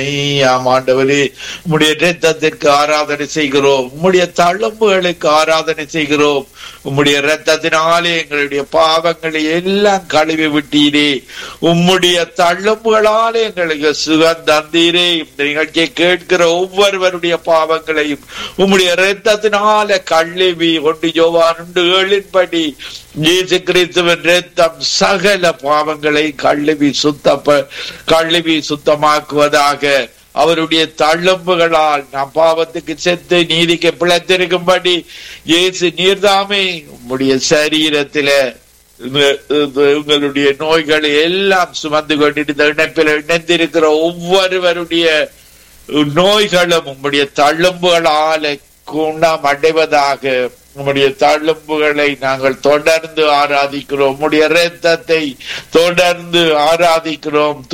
ஆம் ஆண்டவரே உம்முடைய இரத்தத்திற்கு ஆராதனை செய்கிறோம் உம்முடைய தழும்புகளுக்கு ஆராதனை செய்கிறோம் உம்முடைய இரத்தத்தினாலே எங்களுடைய பாவங்களை எல்லாம் கழுவி விட்டீரே உம்முடைய தழும்புகளாலே எங்களுக்கு சுகம் தந்தீரே இந்த நிகழ்ச்சியை கேட்கிற ஒவ்வொருவருடைய பாவங்களையும் உம்முடைய இரத்தத்தினால கழுவி ஒன்று யோவான் உண்டு ஏழின்படி இயேசு கிறிஸ்துவின் ரத்தம் சகல பாவங்களை கழுவி சுத்தப்ப கழுவி சுத்தமாக்குவதாக அவருடைய தழும்புகளால் நாம் பாவத்துக்கு செத்து நீதிக்கு பிழைத்திருக்கும்படி இயேசு நீர்தாமே உம்முடைய சரீரத்தில உங்களுடைய நோய்களை எல்லாம் சுமந்து கொண்டிருந்த இணைப்பில் இணைந்திருக்கிற ஒவ்வொருவருடைய நோய்களும் உம்முடைய தழும்புகளால குணம் அடைவதாக உம்முடைய தழும்புகளை நாங்கள் தொடர்ந்து ஆராதிக்கிறோம் உம்முடைய இரத்தத்தை தொடர்ந்து ஆராதிக்கிறோம்